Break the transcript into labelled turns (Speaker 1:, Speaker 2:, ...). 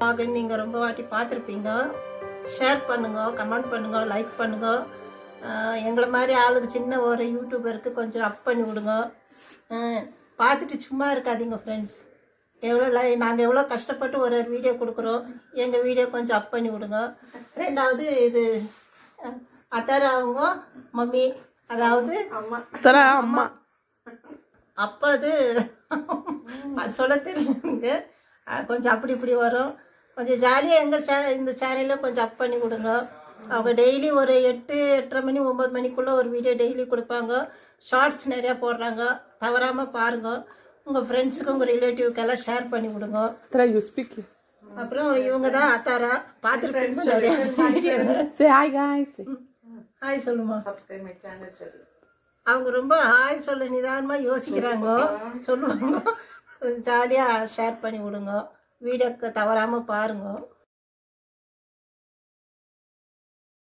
Speaker 1: ஆக நீங்கள் ரொம்ப வாட்டி பார்த்துருப்பீங்க ஷேர் பண்ணுங்க கமெண்ட் பண்ணுங்க லைக் பண்ணுங்க ஆஹ் எங்களை மாதிரி ஆளுக்கு சின்ன ஒரு யூடியூபருக்கு கொஞ்சம் அப் பண்ணி விடுங்க ஆஹ் பார்த்துட்டு சும்மா இருக்காதீங்க ஃப்ரெண்ட்ஸ் எவ்வளோ லை நாங்கள் எவ்வளோ கஷ்டப்பட்டு ஒரு ஒரு வீடியோ கொடுக்குறோம் எங்கள் வீடியோ கொஞ்சம் அப் பண்ணி விடுங்க ரெண்டாவது இது அஹ், அத்தார் அவங்க மம்மி அதாவது
Speaker 2: தர அம்மா
Speaker 1: அப்போ அது அது சொல்ல தெரியுங்க அஹ் கொஞ்சம் அப்படி இப்படி வரும் கொஞ்சம் ஜாலியாக எங்கள் சே இந்த சேனலில் கொஞ்சம் அப் பண்ணி கொடுங்க அவங்க டெய்லி ஒரு எட்டு எட்டரை மணி ஒம்பது மணிக்குள்ளே ஒரு வீடியோ டெய்லி கொடுப்பாங்க ஷார்ட்ஸ் நிறையா போடுறாங்க தவறாமல் பாருங்க உங்கள் ஃப்ரெண்ட்ஸுக்கு உங்கள் ரிலேட்டிவ்க்கெல்லாம் ஷேர் பண்ணி விடுங்க
Speaker 2: தர யூ ஸ்பீக்
Speaker 1: அப்புறம் இவங்க தான் அத்தாரா பார்த்துருப்பீங்க நிறைய video
Speaker 2: say hi guys
Speaker 1: hi சொல்லுமா
Speaker 3: சப்ஸ்கிரைப் மை சேனல் சொல்லு
Speaker 1: அவங்க ரொம்ப ஹாய் சொல்ல நிதானமா யோசிக்கிறாங்க சொல்லுவாங்க ஜாலியாக ஷேர் பண்ணி விடுங்க வீடியோக்கு தவறாமல் பாருங்க